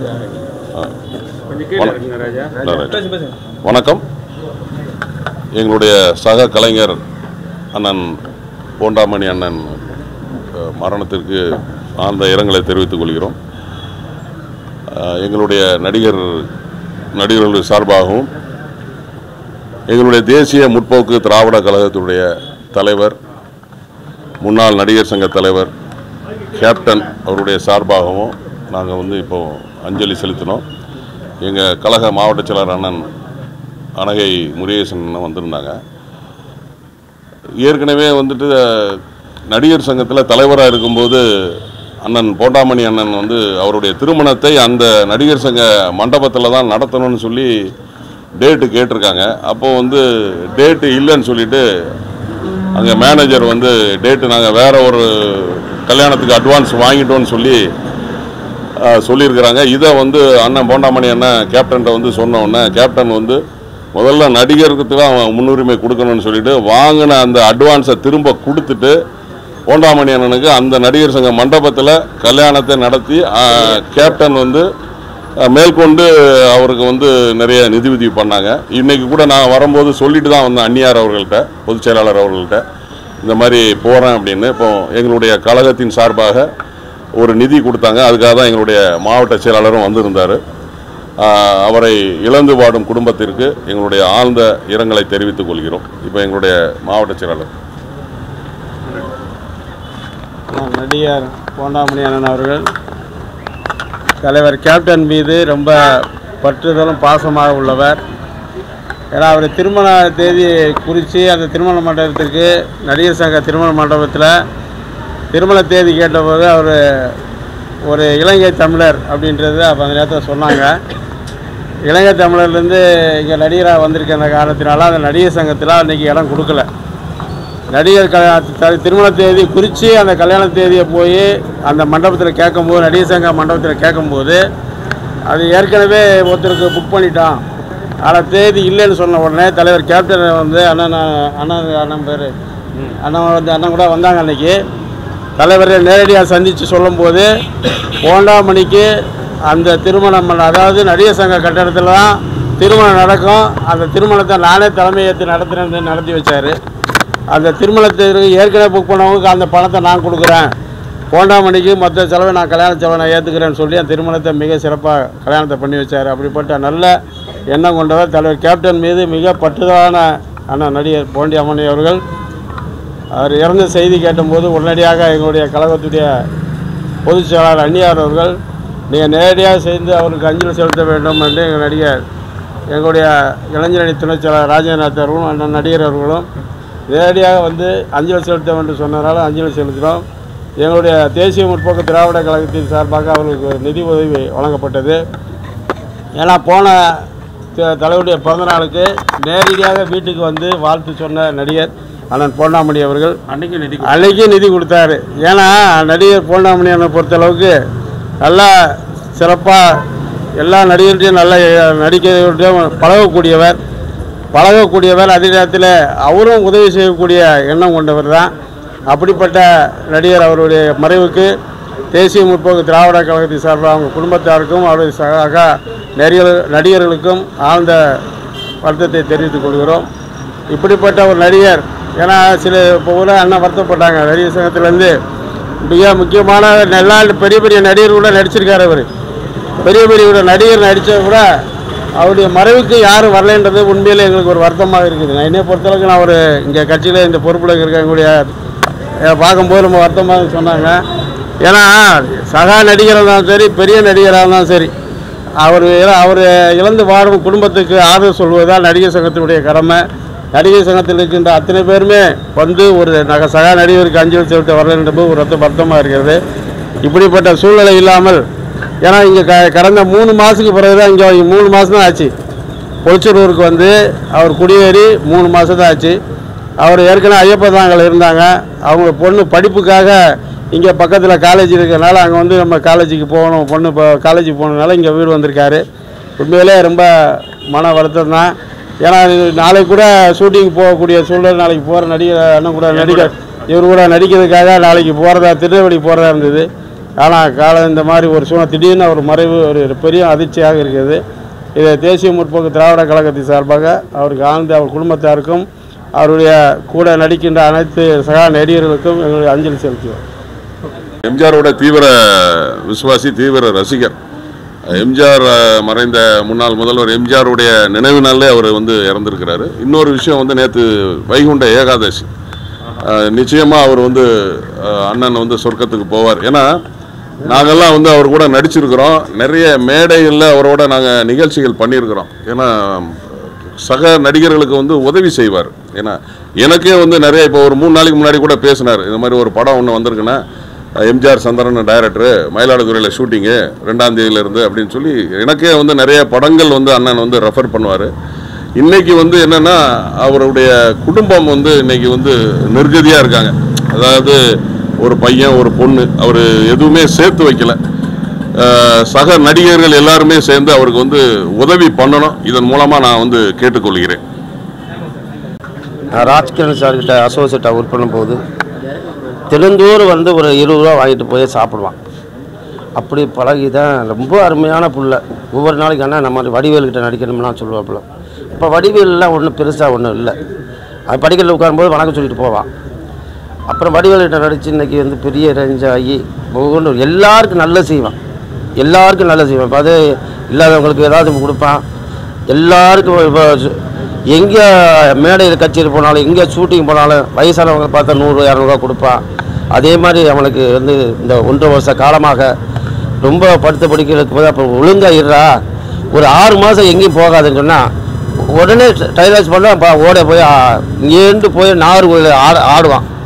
கொஞ்சம் கீழே இருக்குங்க ராஜா ரைட். வணக்கம் எங்களுடைய சக கலைஞர் அண்ணன் போண்டாமணி அண்ணன் அஹ், மரணத்திற்கு ஆழ்ந்த இரங்கலை தெரிவித்துக் கொள்கிறோம் அஹ், எங்களுடைய நடிகர் நடிகர்கள் சார்பாகவும் எங்களுடைய தேசிய முற்போக்கு திராவிட கழகத்துடைய தலைவர் முன்னாள் நடிகர் சங்க தலைவர் கேப்டன் அவருடைய சார்பாகவும் நாங்கள் வந்து இப்போ அஞ்சலி செலுத்தினோம் எங்கள் கழக மாவட்ட செயலர் அண்ணன் அனகை முருகேசன் அண்ணன் வந்திருந்தாங்க ஏற்கனவே வந்துட்டு அஹ், நடிகர் சங்கத்தில் தலைவராக இருக்கும்போது அண்ணன் போண்டாமணி அண்ணன் வந்து அவருடைய திருமணத்தை அந்த நடிகர் சங்க மண்டபத்தில் தான் நடத்தணும்னு சொல்லி டேட்டு கேட்டிருக்காங்க அப்போது வந்து டேட்டு இல்லைன்னு சொல்லிட்டு அங்கே மேனேஜர் வந்து டேட்டு நாங்கள் வேற ஒரு கல்யாணத்துக்கு அட்வான்ஸ் வாங்கிட்டோம்னு சொல்லி அஹ், சொல்லியிருக்கிறாங்க இதை வந்து அண்ணன் போண்டாமணி அண்ணன் கேப்டன்ட்ட வந்து சொன்ன உடனே கேப்டன் வந்து முதல்ல நடிகருக்கு தான் முன்னுரிமை கொடுக்கணும்னு சொல்லிட்டு வாங்கின அந்த அட்வான்ஸை திரும்ப கொடுத்துட்டு போண்டாமணி அண்ணனுக்கு அந்த நடிகர் சங்க மண்டபத்தில் கல்யாணத்தை நடத்தி அஹ், கேப்டன் வந்து அஹ், மேற்கொண்டு அவருக்கு வந்து நிறைய நிதி உதவி பண்ணாங்க இன்னைக்கு கூட நான் வரும்போது சொல்லிட்டு தான் வந்தேன் அந்நியார் அவர்கள்ட்ட பொதுச் செயலாளர் அவர்கள்ட்ட இந்த மாதிரி போகிறேன் அப்படின்னு இப்போ எங்களுடைய கழகத்தின் சார்பாக ஒரு நிதி கொடுத்தாங்க அதுக்காக தான் எங்களுடைய மாவட்ட செயலாளரும் வந்திருந்தார் ஆஹ் அவரை இழந்து வாடும் குடும்பத்திற்கு எங்களுடைய ஆழ்ந்த இரங்கலை தெரிவித்துக் கொள்கிறோம் இப்போ எங்களுடைய மாவட்ட செயலாளர் நான் நடிகர் போண்டாமணி அண்ணன் அவர்கள் தலைவர் கேப்டன் மீது ரொம்ப பற்றுதலும் பாசமாக உள்ளவர் ஏன்னா அவர் திருமண தேதி குறித்து அந்த திருமண மண்டபத்திற்கு நடிகர் சங்க திருமண மண்டபத்தில் திருமண தேதி கேட்டபோது அவர் ஒரு இலங்கை தமிழர் அப்படின்றது அப்போ அந்த நேரத்தில் சொன்னாங்க இலங்கை தமிழர்லேருந்து இங்கே நடிகராக வந்திருக்கிற காரணத்தினால அந்த நடிகர் சங்கத்தில் அன்றைக்கி இடம் கொடுக்கல நடிகர் கல்யாண த- திருமண தேதி குறித்து அந்த கல்யாண தேதியை போய் அந்த மண்டபத்தில் கேட்கும்போது நடிகர் சங்க மண்டபத்தில் கேட்கும்போது அது ஏற்கனவே ஒருத்தருக்கு புக் பண்ணிட்டான் ஆனால் தேதி இல்லைன்னு சொன்ன உடனே தலைவர் கேப்டன் வந்து அண்ணன் அண்ணன் அண்ணன் பேர் அண்ணன் வந்து அண்ணன் கூட வந்தாங்க அன்னைக்கு தலைவரை நேரடியாக சந்தித்து சொல்லும்போது போண்டாமணிக்கு அந்த திருமணம் பண்ண- அதாவது நடிகர் சங்க கட்டடத்தில் தான் திருமணம் நடக்கும் அந்த திருமணத்தை நானே தலைமை ஏற்று நடத்துகிறேன்னு நடத்தி வச்சார் அந்த திருமணத்திற்கு ஏற்கனவே புக் பண்ணவங்களுக்கு அந்த பணத்தை நான் கொடுக்குறேன் போண்டாமணிக்கு மற்ற செலவை நான் கல்யாண செலவை நான் ஏற்றுக்கிறேன்னு சொல்லி அந்த திருமணத்தை மிக சிறப்பாக கல்யாணத்தை பண்ணி வச்சார் அப்படிப்பட்ட நல்ல எண்ணம் கொண்டவர் தலைவர் கேப்டன் மீது மிக பற்றுதலான அண்ணன் நடிகர் போண்டி அம்மணி அவர்கள் அவர் இறந்த செய்தி கேட்டபோது உடனடியாக எங்களுடைய கழகத்துடைய பொதுச் செயலாளர் அந்நியார் அவர்கள் நீங்கள் நேரடியாக சேர்ந்து அவருக்கு அஞ்சலி செலுத்த வேண்டும் என்று எங்கள் நடிகர் எங்களுடைய இளைஞரணி துணைச் செயலாளர் ராஜேந்திரநாத் அவர்களும் அண்ணன் நடிகர் அவர்களும் நேரடியாக வந்து அஞ்சலி செலுத்த வேண்டும் சொன்னதால் அஞ்சலி செலுத்தினோம் எங்களுடைய தேசிய முற்போக்கு திராவிட கழகத்தின் சார்பாக அவர்களுக்கு நிதி உதவி வழங்கப்பட்டது ஏன்னா போன த- தலைவருடைய பிறந்த நாளுக்கு நேரடியாக வீட்டுக்கு வந்து வாழ்த்து சொன்ன நடிகர் அண்ணன் பொன்னாமணி அவர்கள் அன்னைக்கு நிதி அன்னைக்கு நிதி கொடுத்தாரு ஏன்னா நடிகர் பொன்னாமணி அண்ணனை பொறுத்தளவுக்கு நல்லா சிறப்பாக எல்லா நடிகர்களையும் நல்ல நடிகர்களுடையும் பழகக்கூடியவர் பழகக்கூடியவர் அதே நேரத்தில் அவரும் உதவி செய்யக்கூடிய எண்ணம் கொண்டவர் தான் அப்படிப்பட்ட நடிகர் அவருடைய மறைவுக்கு தேசிய முற்போக்கு திராவிட கழகத்தின் சார்பாக அவங்க குடும்பத்தாருக்கும் அவருடைய சக நடிகர் நடிகர்களுக்கும் ஆழ்ந்த வருத்தத்தை தெரிவித்துக் கொள்கிறோம் இப்படிப்பட்ட ஒரு நடிகர் ஏன்னா சில இப்போ கூட அண்ணன் வருத்தப்பட்டாங்க நடிகர் சங்கத்திலேருந்து மிக முக்கியமான எல்லா பெரிய பெரிய நடிகர் கூட நடிச்சிருக்காரு அவர் பெரிய பெரிய நடிகர் நடித்த கூட அவருடைய மறைவுக்கு யாரும் வரலைன்றது உண்மையிலே எங்களுக்கு ஒரு வருத்தமாக இருக்குது நான் என்னை பொறுத்தளவுக்கு நான் ஒரு இங்கே கட்சியில் இந்த பொறுப்பில் இருக்க எங்களுடைய அஹ், பார்க்கும்போது ரொம்ப வருத்தமாக சொன்னாங்க ஏன்னா சகா நடிகராக இருந்தாலும் சரி பெரிய நடிகராக இருந்தாலும் சரி அவர் அவர் இழந்து வாடும் குடும்பத்துக்கு ஆதரவு சொல்வதுதான் நடிகர் சங்கத்தினுடைய கடமை நடிகர் சங்கத்தில் இருக்கின்ற அத்தனை பேருமே வந்து ஒரு நக சகா நடிகருக்கு அஞ்சலி செலுத்த வரலன்றது ஒரு ரத்த வருத்தமாக இருக்கிறது இப்படிப்பட்ட சூழ்நிலை இல்லாமல் ஏன்னா இங்கே க கடந்த மூணு மாதத்துக்கு பிறகு தான் இங்கே மூணு மாதம் தான் ஆச்சு பொலிச்சூருக்கு வந்து அவர் குடியேறி மூணு மாதம் தான் ஆச்சு அவர் ஏற்கனவே ஐயப்பதாங்கள் இருந்தாங்க அவங்க பொண்ணு படிப்புக்காக இங்கே பக்கத்தில் காலேஜ் இருக்கிறனால அங்கே வந்து நம்ம காலேஜுக்கு போகணும் பொண்ணு இப்போ காலேஜுக்கு போனதுனால இங்கே வீடு வந்திருக்காரு உண்மையிலே ரொம்ப மன வருத்தம் தான் ஏன்னா இது நாளைக்கு கூட ஷூட்டிங் போகக்கூடிய சூழ்நிலை நாளைக்கு போகிற நடிகர் அண்ணன் கூட நடிகர் இவர் கூட நடிக்கிறதுக்காக நாளைக்கு போகிறதா திருநெல்வேலி போகிறதா இருந்தது ஆனால் காலம் இந்த மாதிரி ஒரு சூழ்நிலை திடீர்னு அவர் மறைவு ஒரு பெரிய அதிர்ச்சியாக இருக்குது இதை தேசிய முற்போக்கு திராவிட கழகத்தின் சார்பாக அவருக்கு ஆழ்ந்த அவர் குடும்பத்தாருக்கும் அவருடைய கூட நடிக்கின்ற அனைத்து சகா நடிகர்களுக்கும் எங்களுடைய அஞ்சலி செலுத்துவோம் எம்ஜிஆரோட தீவிர விசுவாசி தீவிர ரசிகர் எம்ஜிஆர் அஹ், மறைந்த முன்னாள் முதல்வர் எம்ஜிஆருடைய நினைவு நாளிலே அவர் வந்து இறந்திருக்கிறாரு இன்னொரு விஷயம் வந்து நேற்று வைகுண்ட ஏகாதசி அஹ், நிச்சயமா அவர் வந்து அஹ், அண்ணன் வந்து சொர்க்கத்துக்கு போவார் ஏன்னா நாங்கெல்லாம் வந்து அவர் கூட நடிச்சிருக்கிறோம் நிறைய மேடைகளில் அவரோட நாங்கள் நிகழ்ச்சிகள் பண்ணியிருக்கிறோம் ஏன்னா சக நடிகர்களுக்கு வந்து உதவி செய்வார் ஏன்னா எனக்கே வந்து நிறைய இப்போ ஒரு மூணு நாளைக்கு முன்னாடி கூட பேசினார் இந்த மாதிரி ஒரு படம் ஒன்று வந்திருக்குன்னா எம்ஜிஆர் சந்திரன் டைரக்டரு மயிலாடுதுறையில் ஷூட்டிங்கு ரெண்டாம் தேதியிலேருந்து அப்படின்னு சொல்லி எனக்கே வந்து நிறைய படங்கள் வந்து அண்ணன் வந்து ரெஃபர் பண்ணுவார் இன்னைக்கு வந்து என்னன்னா அவருடைய குடும்பம் வந்து இன்னைக்கு வந்து நிர்கதியாக இருக்காங்க அதாவது ஒரு பையன் ஒரு பொண்ணு அவர் எதுவுமே சேர்த்து வைக்கல அஹ் சக நடிகர்கள் எல்லாருமே சேர்ந்து அவருக்கு வந்து உதவி பண்ணணும் இதன் மூலமாக நான் வந்து கேட்டுக்கொள்கிறேன் நான் ராஜ்கிரண் சார்கிட்ட அசோசியேட்டாக ஒர்க் பண்ணும்போது தினந்தோறும் வந்து ஒரு இருபது ரூபா வாங்கிட்டு போய் சாப்பிடுவான் அப்படி பழகி தான் ரொம்ப அருமையான புள்ள ஒவ்வொரு நாளைக்கு அண்ணா நம்ம வடிவேலுக்கிட்ட நடிக்கணும்லாம் சொல்லுவாப்புல இப்போ வடிவேல்லாம் ஒன்றும் பெருசாக ஒன்றும் இல்லை அது படிக்கட்டில் உட்காரும்போது வணக்கம் சொல்லிட்டு போவான் அப்புறம் வடிவேலுக்கிட்ட நடித்து இன்னைக்கு வந்து பெரிய ரேஞ்ச் ஆகி ஒவ்வொன்று எல்லாருக்கும் நல்லது செய்வான் எல்லாருக்கும் நல்லது செய்வான் இப்போ அது இல்லாதவங்களுக்கு ஏதாவது கொடுப்பான் எல்லாருக்கும் இப்போ எங்கே மேடையில் கச்சேரி போனாலும் எங்கே ஷூட்டிங் போனாலும் வயசானவங்க பார்த்தா நூறு இரநூறுவா கொடுப்பான் அதே மாதிரி அவனுக்கு வந்து இந்த ஒன்றரை வருஷ காலமாக ரொம்ப படுத்த படிக்கிறதுக்கு போது அப்போ ஒழுங்கா இருறா ஒரு ஆறு மாதம் எங்கேயும் போகாதுன்னு சொன்னால் உடனே டைலாக்ஸ் பண்ணால் ஓட போய் ஆ- இங்கேருந்து போய் நாகர்கோவில் ஆட ஆடுவான்